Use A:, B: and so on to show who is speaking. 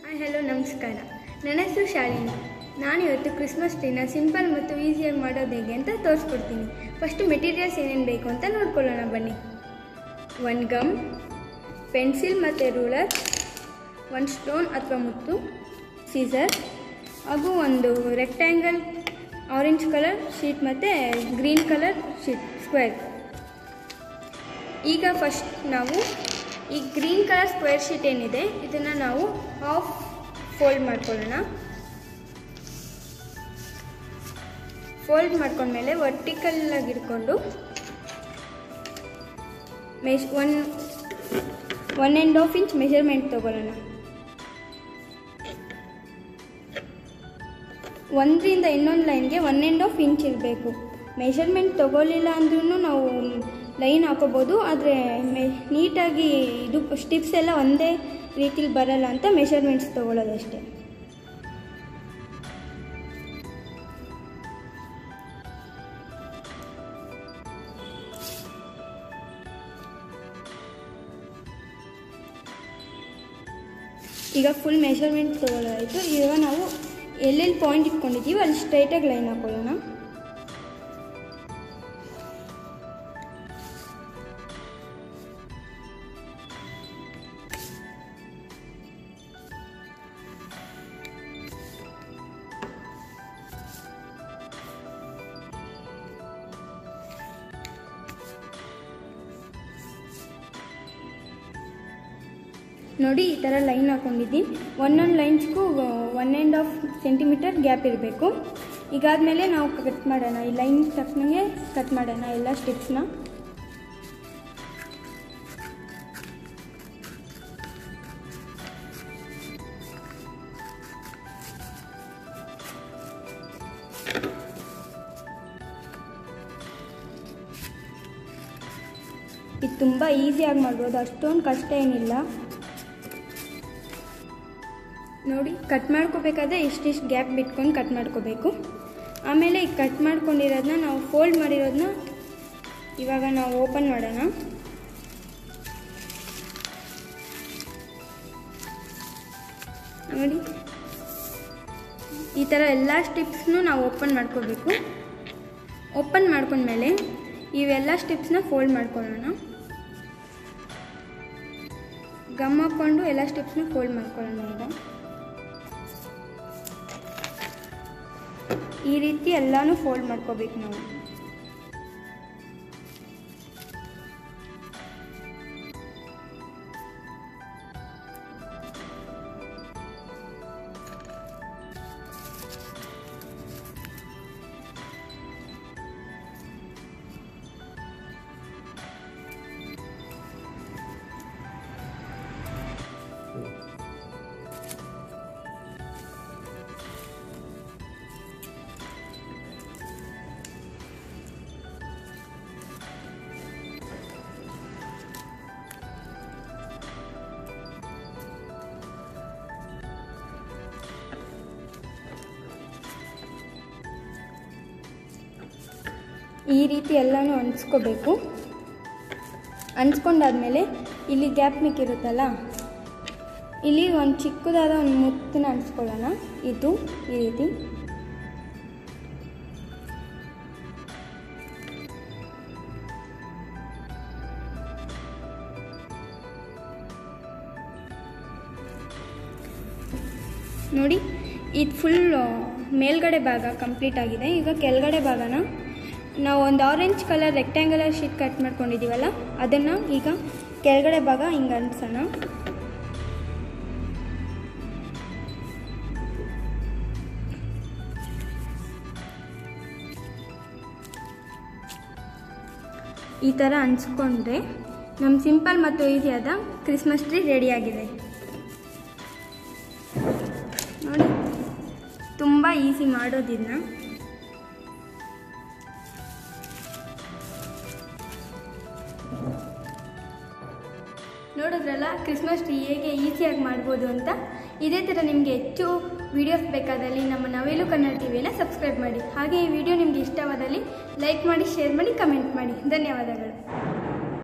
A: hi hello ನಮಸ್ಕಾರ ನನ್ನ ಹೆಸರು ಶಾಲಿನಿ ನಾನು ಇವತ್ತು ಕ್ರಿಸ್ಮಸ್ ಟ್ರೀನ ಸಿಂಪಲ್ ಮತ್ತು ಈಸಿಯಾಗಿ ಮಾಡೋದು ಹೇಗೆ ಅಂತ ತೋರಿಸ್ಕೊಡ್ತೀನಿ ಫಸ್ಟು ಮೆಟೀರಿಯಲ್ಸ್ ಏನೇನು ಬೇಕು ಅಂತ ನೋಡ್ಕೊಳ್ಳೋಣ ಬನ್ನಿ ಒನ್ ಗಮ್ ಪೆನ್ಸಿಲ್ ಮತ್ತು ರೂಲರ್ ಒಂದು ಸ್ಟೋನ್ ಅಥವಾ ಮುತ್ತು ಸೀಸರ್ ಹಾಗೂ ಒಂದು ರೆಕ್ಟ್ಯಾಂಗಲ್ ಆರೆಂಜ್ ಕಲರ್ ಶೀಟ್ ಮತ್ತು ಗ್ರೀನ್ ಕಲರ್ ಶೀಟ್ ಸ್ಕ್ವೇರ್ ಈಗ ಫಸ್ಟ್ ನಾವು ಈ ಗ್ರೀನ್ ಕಲರ್ ಸ್ಕ್ವೇರ್ ಶೀಟ್ ಏನಿದೆ ಇದನ್ನು ನಾವು ಹಾಫ್ ಫೋಲ್ಡ್ ಮಾಡ್ಕೊಳ್ಳೋಣ ಫೋಲ್ಡ್ ಮಾಡ್ಕೊಂಡ್ಮೇಲೆ ವರ್ಟಿಕಲ್ ಆಗಿ ಇಟ್ಕೊಂಡು measure one one and half inch measurement ತೊಗೊಳ್ಳೋಣ ಒಂದರಿಂದ ಇನ್ನೊಂದು ಲೈನ್ಗೆ ಒನ್ ಆ್ಯಂಡ್ ಹಾಫ್ ಇಂಚ್ ಇರಬೇಕು ಮೆಷರ್ಮೆಂಟ್ ತೊಗೊಳ್ಳಿಲ್ಲ ಅಂದ್ರೂ ನಾವು ಲೈನ್ ಹಾಕೋಬೋದು ಆದರೆ ಮೆ ನೀಟಾಗಿ ಇದು ಸ್ಟಿಪ್ಸ್ ಎಲ್ಲ ಒಂದೇ ರೀತಿಲಿ ಬರಲ್ಲ ಅಂತ ಮೆಷರ್ಮೆಂಟ್ಸ್ ತೊಗೊಳ್ಳೋದಷ್ಟೇ ಈಗ ಫುಲ್ ಮೆಷರ್ಮೆಂಟ್ ತೊಗೊಳ್ಳೋದಾಯಿತು ಇವಾಗ ನಾವು ಎಲ್ಲೆಲ್ಲಿ ಪಾಯಿಂಟ್ ಇಟ್ಕೊಂಡಿದ್ದೀವಿ ಅಲ್ಲಿ ಸ್ಟ್ರೈಟಾಗಿ ಲೈನ್ ಹಾಕೊಳ್ಳೋಣ ನೋಡಿ ಈ ಥರ ಲೈನ್ ಹಾಕೊಂಡಿದ್ದೀನಿ ಒಂದೊಂದು ಲೈನ್ಸ್ಗೂ one and half centimetre gap ಇರಬೇಕು ಈಗಾದಮೇಲೆ ನಾವು ಕಟ್ ಮಾಡೋಣ ಈ ಲೈನ್ ತಕ್ಕನಂಗೆ ಕಟ್ ಮಾಡೋಣ ಎಲ್ಲ ಸ್ಟಿಪ್ಸ್ನ ಇದು ತುಂಬ ಈಸಿಯಾಗಿ ಮಾಡ್ಬೋದು ಅಷ್ಟೊಂದು ಕಷ್ಟ ಏನಿಲ್ಲ ನೋಡಿ ಕಟ್ ಮಾಡ್ಕೋಬೇಕಾದ್ರೆ ಇಷ್ಟಿಷ್ಟು ಗ್ಯಾಪ್ ಬಿಟ್ಕೊಂಡು ಕಟ್ ಮಾಡ್ಕೋಬೇಕು ಆಮೇಲೆ ಈಗ ಕಟ್ ಮಾಡ್ಕೊಂಡಿರೋದನ್ನ ನಾವು ಫೋಲ್ಡ್ ಮಾಡಿರೋದನ್ನ ಇವಾಗ ನಾವು ಓಪನ್ ಮಾಡೋಣ ನೋಡಿ ಈ ಥರ ಎಲ್ಲ ಸ್ಟಿಪ್ಸ್ನು ನಾವು ಓಪನ್ ಮಾಡ್ಕೋಬೇಕು ಓಪನ್ ಮಾಡ್ಕೊಂಡ್ಮೇಲೆ ಇವೆಲ್ಲ ಸ್ಟಿಪ್ಸ್ನ ಫೋಲ್ಡ್ ಮಾಡ್ಕೊಳ್ಳೋಣ ಗಮ್ ಹಾಕ್ಕೊಂಡು ಎಲ್ಲ ಸ್ಟಿಪ್ಸ್ನ ಫೋಲ್ಡ್ ಮಾಡ್ಕೊಳ್ಳೋಣ ಈಗ ಈ ರೀತಿ ಎಲ್ಲನೂ ಫೋಲ್ಡ್ ಮಾಡ್ಕೋಬೇಕು ನಾವು ಈ ರೀತಿ ಎಲ್ಲನೂ ಅಂಟಿಸ್ಕೋಬೇಕು ಅಂಟಿಸ್ಕೊಂಡಾದ್ಮೇಲೆ ಇಲ್ಲಿ ಗ್ಯಾಪ್ ಮಿಕ್ಕಿರುತ್ತಲ್ಲ ಇಲ್ಲಿ ಒಂದು ಚಿಕ್ಕದಾದ ಒಂದು ಮುತ್ತನ್ನ ಅಂಟಿಸ್ಕೊಳ್ಳೋಣ ಇದು ಈ ರೀತಿ ನೋಡಿ ಇದು ಫುಲ್ ಮೇಲ್ಗಡೆ ಭಾಗ ಕಂಪ್ಲೀಟ್ ಆಗಿದೆ ಈಗ ಕೆಳಗಡೆ ಭಾಗನ ನಾವು ಒಂದು orange colour rectangular sheet cut ಮಾಡ್ಕೊಂಡಿದ್ದೀವಲ್ಲ ಅದನ್ನು ಈಗ ಕೆಳಗಡೆ ಭಾಗ ಹಿಂಗೆ ಅಂಟಿಸೋಣ ಈ ಥರ ಅಂಟಿಸ್ಕೊಂಡ್ರೆ ನಮ್ಮ ಸಿಂಪಲ್ ಮತ್ತು ಈಸಿಯಾದ ಕ್ರಿಸ್ಮಸ್ ಟ್ರೀ ರೆಡಿಯಾಗಿದೆ ನೋಡಿ ತುಂಬ ಈಸಿ ಮಾಡೋದಿನ್ನ ನೋಡಿದ್ರಲ್ಲ ಕ್ರಿಸ್ಮಸ್ ಟ್ರೀ ಹೇಗೆ ಈಸಿಯಾಗಿ ಮಾಡ್ಬೋದು ಅಂತ ಇದೇ ಥರ ನಿಮಗೆ ಹೆಚ್ಚು ವೀಡಿಯೋಸ್ ಬೇಕಾದಲ್ಲಿ ನಮ್ಮ ನವೇಲು ಕನ್ನಡ ಟಿವಿಯನ್ನು ಸಬ್ಸ್ಕ್ರೈಬ್ ಮಾಡಿ ಹಾಗೆ ಈ ವಿಡಿಯೋ ನಿಮಗೆ ಇಷ್ಟವಾದಲ್ಲಿ ಲೈಕ್ ಮಾಡಿ ಶೇರ್ ಮಾಡಿ ಕಮೆಂಟ್ ಮಾಡಿ ಧನ್ಯವಾದಗಳು